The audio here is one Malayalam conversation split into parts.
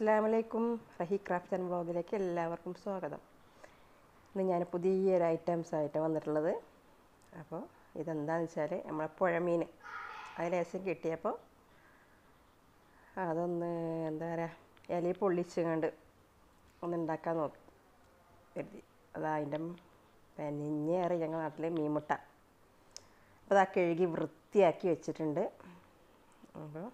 അസ്സാം വലൈക്കും റഹി ക്രാഫ്റ്റ് ആൻഡ് വ്ളോഗിലേക്ക് എല്ലാവർക്കും സ്വാഗതം ഇന്ന് ഞാൻ പുതിയൊരു ഐറ്റംസ് ആയിട്ട് വന്നിട്ടുള്ളത് അപ്പോൾ ഇതെന്താണെന്ന് വെച്ചാൽ നമ്മളെ പുഴമീൻ അത് ലേശം കിട്ടിയപ്പോൾ അതൊന്ന് എന്താ പറയുക ഇലയിൽ പൊള്ളിച്ചുകൊണ്ട് ഒന്ന് ഉണ്ടാക്കാൻ നോക്കി കരുതി അത് അതിൻ്റെ പെനിഞ്ഞേറി ഞങ്ങളുടെ നാട്ടിൽ മീൻമുട്ട അപ്പോൾ അത് കഴുകി വൃത്തിയാക്കി വെച്ചിട്ടുണ്ട് അപ്പോൾ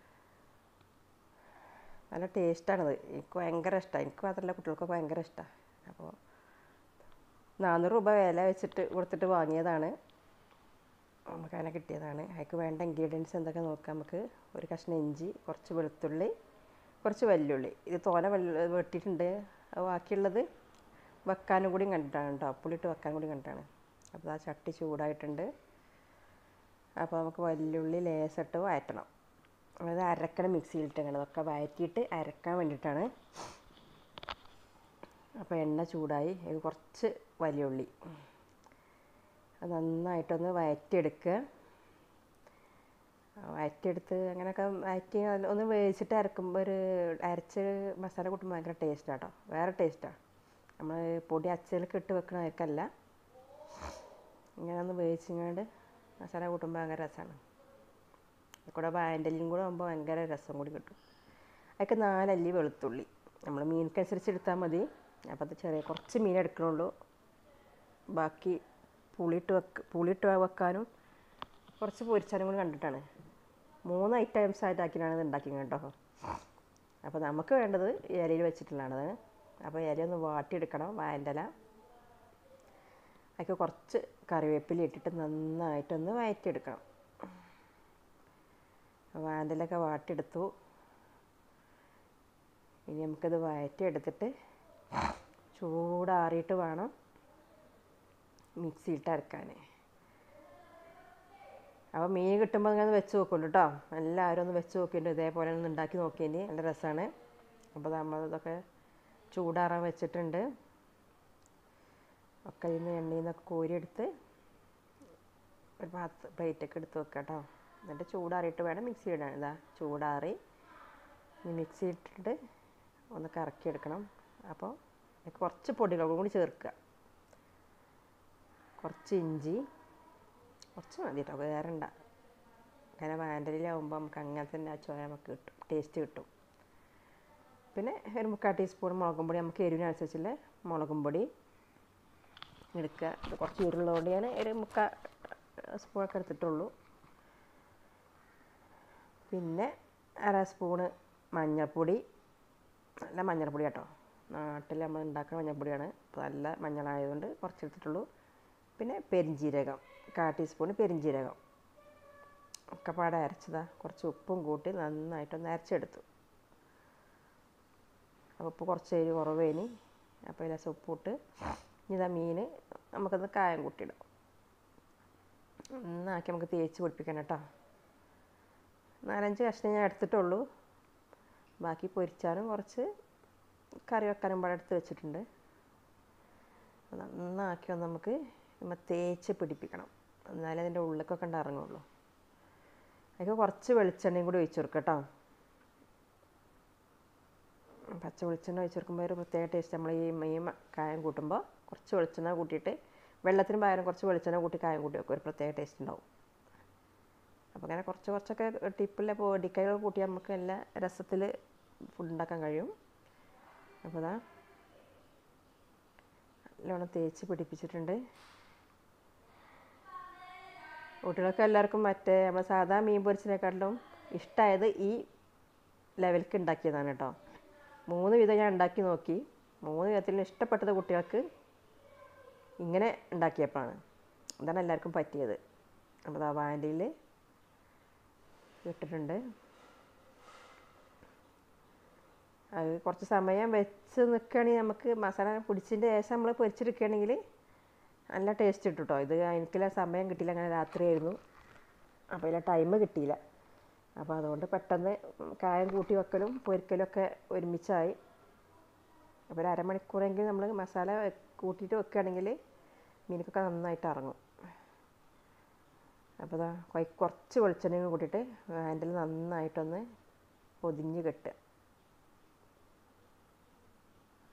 നല്ല ടേസ്റ്റാണത് എനിക്ക് ഭയങ്കര ഇഷ്ടമാണ് എനിക്ക് മാത്രമല്ല കുട്ടികൾക്കൊക്കെ ഭയങ്കര ഇഷ്ടമാണ് അപ്പോൾ നാനൂറ് രൂപ വില വെച്ചിട്ട് കൊടുത്തിട്ട് വാങ്ങിയതാണ് നമുക്ക് അങ്ങനെ കിട്ടിയതാണ് അതിക്ക് വേണ്ട ഇൻഗ്രീഡിയൻസ് എന്തൊക്കെ നോക്കാം നമുക്ക് ഒരു കഷ്ണം ഇഞ്ചി കുറച്ച് വെളുത്തുള്ളി കുറച്ച് വെല്ലുള്ളി ഇത് തോന വെള്ള വെട്ടിയിട്ടുണ്ട് അത് ബാക്കിയുള്ളത് വെക്കാനും കൂടി കണ്ടിട്ടാണ് കേട്ടോ പുളിയിട്ട് വെക്കാൻ കൂടി കണ്ടിട്ടാണ് അപ്പോൾ ആ ചട്ടി ചൂടായിട്ടുണ്ട് അപ്പോൾ നമുക്ക് വെല്ലുള്ളി ലേസിട്ട് വഴറ്റണം അത് അരക്കണം മിക്സിയിലിട്ട് അങ്ങനെ അതൊക്കെ വഴറ്റിയിട്ട് അരക്കാൻ വേണ്ടിയിട്ടാണ് അപ്പോൾ എണ്ണ ചൂടായി ഇത് കുറച്ച് വലിയ ഉള്ളി അത് നന്നായിട്ടൊന്ന് വഴറ്റിയെടുക്കുക വഴറ്റിയെടുത്ത് അങ്ങനെയൊക്കെ വഴറ്റി ഒന്ന് വേവിച്ചിട്ട് അരക്കുമ്പോൾ ഒരു അരച്ച് മസാല കൂട്ടുമ്പോൾ ഭയങ്കര ടേസ്റ്റാണ് കേട്ടോ വേറെ ടേസ്റ്റാണ് നമ്മൾ പൊടി അച്ചയിലൊക്കെ ഇട്ട് വെക്കണമായിരിക്കല്ല ഇങ്ങനെ ഒന്ന് വേവിച്ചിങ്ങാണ്ട് മസാല കൂട്ടുമ്പോൾ ഭയങ്കര രസമാണ് കൂടെ വായൻ്റെല്ലും കൂടെ ആകുമ്പോൾ ഭയങ്കര രസം കൂടി കിട്ടും അതിലേക്ക് നാലല്ലി വെളുത്തുള്ളി നമ്മൾ മീനിനനുസരിച്ച് എടുത്താൽ മതി അപ്പോൾ അത് ചെറിയ കുറച്ച് മീൻ എടുക്കണുള്ളൂ ബാക്കി പുളിയിട്ട് വെക്ക പുളിയിട്ട് വെക്കാനും കുറച്ച് പൊരിച്ചാലും കൂടി കണ്ടിട്ടാണ് മൂന്ന് ഐറ്റംസ് ആയിട്ടാക്കിയാണ് ഇത് ഉണ്ടാക്കി കേട്ടോ അപ്പോൾ നമുക്ക് വേണ്ടത് ഇലയിൽ വെച്ചിട്ടുള്ളതാണ് അപ്പോൾ ഇല ഒന്ന് വാട്ടിയെടുക്കണം വായൻ്റെല അതിലേക്ക് കുറച്ച് കറിവേപ്പില ഇട്ടിട്ട് നന്നായിട്ടൊന്ന് വഴറ്റിയെടുക്കണം വാൻ്റലൊക്കെ വാട്ടിയെടുത്തു ഇനി നമുക്കിത് വഴറ്റിയെടുത്തിട്ട് ചൂടാറിയിട്ട് വേണം മിക്സിയിട്ട് അരക്കാൻ അപ്പോൾ മീൻ കിട്ടുമ്പോൾ നിങ്ങൾ വെച്ച് നോക്കുള്ളൂ കേട്ടോ എല്ലാവരും ഒന്ന് വെച്ച് നോക്കിയിട്ട് ഇതേപോലെ ഒന്ന് ഉണ്ടാക്കി നോക്കിയതിന് നല്ല രസമാണ് അപ്പോൾ നമ്മൾ ഇതൊക്കെ ചൂടാറാൻ വെച്ചിട്ടുണ്ട് ഒക്കെ ഇന്ന് എണ്ണയിൽ നിന്നൊക്കെ കോരിയെടുത്ത് ഒരു പാത്ര പ്ലേറ്റൊക്കെ എടുത്ത് വെക്കാം കേട്ടോ എന്നിട്ട് ചൂടാറിയിട്ട് വേണം മിക്സി ഇടാൻ ഇതാ ചൂടാറി ഈ മിക്സി ഇട്ടിട്ട് ഒന്ന് കറക്കിയെടുക്കണം അപ്പോൾ കുറച്ച് പൊടികളും കൂടി ചേർക്കുക കുറച്ച് ഇഞ്ചി കുറച്ച് മതി കേട്ടോ വേറെ ഉണ്ട അങ്ങനെ വാൻഡലിലാവുമ്പോൾ നമുക്ക് അങ്ങനെ തന്നെ ആ ചോയ നമുക്ക് കിട്ടും ടേസ്റ്റ് കിട്ടും പിന്നെ ഒരു മുക്കാൽ ടീസ്പൂൺ മുളകും പൊടി നമുക്ക് എരിവിനനുസരിച്ചുള്ള മുളകും പൊടി എടുക്കുക ഇത് കുറച്ച് ഉരുളോണ്ട് ഞാൻ ഒരു മുക്കാൽ സ്പൂണൊക്കെ എടുത്തിട്ടുള്ളൂ പിന്നെ അര സ്പൂണ് മഞ്ഞൾപ്പൊടി നല്ല മഞ്ഞൾപ്പൊടി കേട്ടോ നാട്ടിൽ നമ്മൾ ഉണ്ടാക്കുന്ന മഞ്ഞൾപ്പൊടിയാണ് അപ്പോൾ നല്ല മഞ്ഞളായതുകൊണ്ട് കുറച്ച് എടുത്തിട്ടുള്ളൂ പിന്നെ പെരിഞ്ജീരകം കാൽ ടീസ്പൂൺ പെരിഞ്ജീരകം ഒക്കെ പാടെ അരച്ചതാ കുറച്ച് ഉപ്പും കൂട്ടി നന്നായിട്ടൊന്ന് അരച്ചെടുത്തു അപ്പോൾ ഉപ്പ് കുറച്ച് എരി കുറവേനി അപ്പോൾ ലേശം ഉപ്പിട്ട് ഇതാ മീൻ നമുക്കത് കായം കൂട്ടിയിടാം ഒന്നാക്കി നമുക്ക് തേച്ച് പിടിപ്പിക്കണം കേട്ടോ നാലഞ്ച് കഷ്ണം ഞാൻ എടുത്തിട്ടുള്ളൂ ബാക്കി പൊരിച്ചാലും കുറച്ച് കറി വെക്കാനും പാടെ എടുത്ത് വെച്ചിട്ടുണ്ട് നന്നാക്കി ഒന്ന് നമുക്ക് നമ്മൾ തേച്ച് പിടിപ്പിക്കണം എന്നാലേ അതിൻ്റെ ഉള്ളിലേക്കൊക്കെ ഉണ്ട് ഇറങ്ങുള്ളൂ അതിൽ കുറച്ച് വെളിച്ചെണ്ണയും കൂടി ഒഴിച്ച് കൊടുക്കുക കേട്ടോ പച്ച വെളിച്ചെണ്ണ ഒഴിച്ച് കൊടുക്കുമ്പോൾ ഒരു പ്രത്യേക ടേസ്റ്റ് നമ്മൾ ഈ മീൻ കായം കൂട്ടുമ്പോൾ കുറച്ച് വെളിച്ചെണ്ണ കൂട്ടിയിട്ട് വെള്ളത്തിന് പകരം കുറച്ച് വെളിച്ചെണ്ണ കൂട്ടി കായം കൂട്ടി വെക്കും ഒരു പ്രത്യേക ടേസ്റ്റ് ഉണ്ടാവും അപ്പോൾ അങ്ങനെ കുറച്ച് കുറച്ചൊക്കെ ടിപ്പിലെ പൊടിക്കൈകൾ കൂട്ടി നമുക്ക് എല്ലാ രസത്തിൽ ഫുഡ് ഉണ്ടാക്കാൻ കഴിയും അപ്പോൾ അതാ നല്ലോണം തേച്ച് പിടിപ്പിച്ചിട്ടുണ്ട് കുട്ടികൾക്ക് എല്ലാവർക്കും മറ്റേ നമ്മൾ സാധാ മീൻ പൊരിച്ചതിനെക്കാട്ടിലും ഇഷ്ടമായത് ഈ ലെവലിക്ക് ഉണ്ടാക്കിയതാണ് കേട്ടോ മൂന്ന് വിധം ഞാൻ ഉണ്ടാക്കി നോക്കി മൂന്ന് വിധത്തിൽ ഇഷ്ടപ്പെട്ടത് കുട്ടികൾക്ക് ഇങ്ങനെ ഉണ്ടാക്കിയപ്പോഴാണ് അതാണ് എല്ലാവർക്കും പറ്റിയത് അപ്പോൾ ആ വാൻഡിയിൽ ഇട്ടിട്ടുണ്ട് അത് കുറച്ച് സമയം വെച്ച് നിൽക്കുകയാണെങ്കിൽ നമുക്ക് മസാല പിടിച്ചതിൻ്റെ ശേഷം നമ്മൾ പൊരിച്ചെടുക്കുകയാണെങ്കിൽ നല്ല ടേസ്റ്റ് കിട്ടും കേട്ടോ ഇത് എനിക്കില്ല സമയം കിട്ടിയില്ല അങ്ങനെ രാത്രിയായിരുന്നു അപ്പോൾ ഇതിലെ ടൈം കിട്ടിയില്ല അപ്പോൾ അതുകൊണ്ട് പെട്ടെന്ന് കായം കൂട്ടി വെക്കലും പൊരിക്കലും ഒക്കെ ഒരുമിച്ചായി അപ്പോൾ ഒരു അരമണിക്കൂറെങ്കിലും നമ്മൾ മസാല കൂട്ടിയിട്ട് വെക്കുകയാണെങ്കിൽ മീനൊക്കെ നന്നായിട്ട് ഇറങ്ങും അപ്പോൾ ഇതാ കുറച്ച് വെളിച്ചെണ്ണയും കൂട്ടിയിട്ട് ഹാൻഡിൽ നന്നായിട്ടൊന്ന് പൊതിഞ്ഞ് കെട്ടുക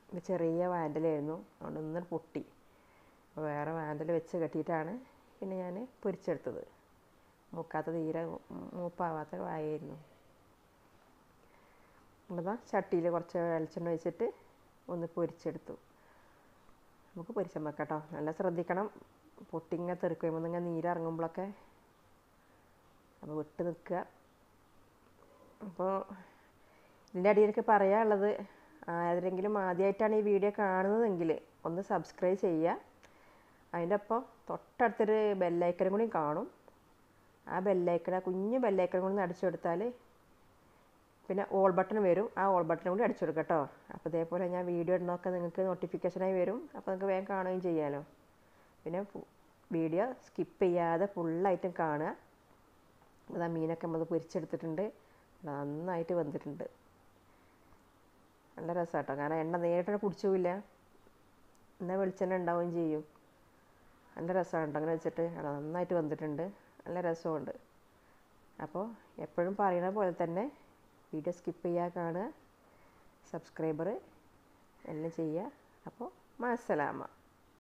ഇത് ചെറിയ വാൻഡലായിരുന്നു അതുകൊണ്ട് ഒന്ന് പൊട്ടി അപ്പോൾ വേറെ വാൻഡൽ വെച്ച് കെട്ടിയിട്ടാണ് പിന്നെ ഞാൻ പൊരിച്ചെടുത്തത് മൂക്കാത്ത തീരെ മൂപ്പാവാത്ത വായായിരുന്നു എന്നിട്ടാ ചട്ടിയിൽ കുറച്ച് വെളിച്ചെണ്ണ ഒഴിച്ചിട്ട് ഒന്ന് പൊരിച്ചെടുത്തു നമുക്ക് പൊരിച്ചാൽ വെക്കാം കേട്ടോ നല്ല ശ്രദ്ധിക്കണം പൊട്ടിങ്ങ തെറിക്കുമ്പോൾ നിങ്ങൾ നീരിറങ്ങുമ്പോഴൊക്കെ അപ്പോൾ വിട്ട് നിൽക്കുക അപ്പോൾ ഇതിൻ്റെ അടിയിലേക്ക് പറയാനുള്ളത് ആരെങ്കിലും ആദ്യമായിട്ടാണ് ഈ വീഡിയോ കാണുന്നതെങ്കിൽ ഒന്ന് സബ്സ്ക്രൈബ് ചെയ്യുക അതിൻ്റെ ഒപ്പം തൊട്ടടുത്തൊരു ബെല്ലൈക്കനും കൂടി കാണും ആ ബെല്ലൈക്കൺ ആ കുഞ്ഞു ബെല്ലൈക്കൺ കൂടി അടിച്ചു കൊടുത്താൽ പിന്നെ ഓൾ ബട്ടൺ വരും ആ ഓൾ ബട്ടൺ കൂടി അടിച്ചു കൊടുക്കുക കേട്ടോ അപ്പോൾ ഇതേപോലെ ഞാൻ വീഡിയോ ഇടുന്നതൊക്കെ നിങ്ങൾക്ക് നോട്ടിഫിക്കേഷനായി വരും അപ്പോൾ നിങ്ങൾക്ക് വേഗം കാണുകയും ചെയ്യാമല്ലോ പിന്നെ വീഡിയോ സ്കിപ്പ് ചെയ്യാതെ ഫുള്ളായിട്ടും കാണുക അതാ മീനൊക്കെ നമ്മൾ പൊരിച്ചെടുത്തിട്ടുണ്ട് നന്നായിട്ട് വെന്തിട്ടുണ്ട് നല്ല രസമാണ് കേട്ടോ കാരണം എണ്ണ നേരിട്ട് കുടിച്ചുമില്ല എന്നാൽ വെളിച്ചെണ്ണ ഉണ്ടാവുകയും ചെയ്യും നല്ല രസമാണ് കേട്ടോ അങ്ങനെ വെച്ചിട്ട് നന്നായിട്ട് വന്നിട്ടുണ്ട് നല്ല രസമുണ്ട് അപ്പോൾ എപ്പോഴും പറയുന്ന പോലെ തന്നെ വീഡിയോ സ്കിപ്പ് ചെയ്യാതെ കാണുക സബ്സ്ക്രൈബർ എല്ലാം ചെയ്യുക അപ്പോൾ മാസലാമ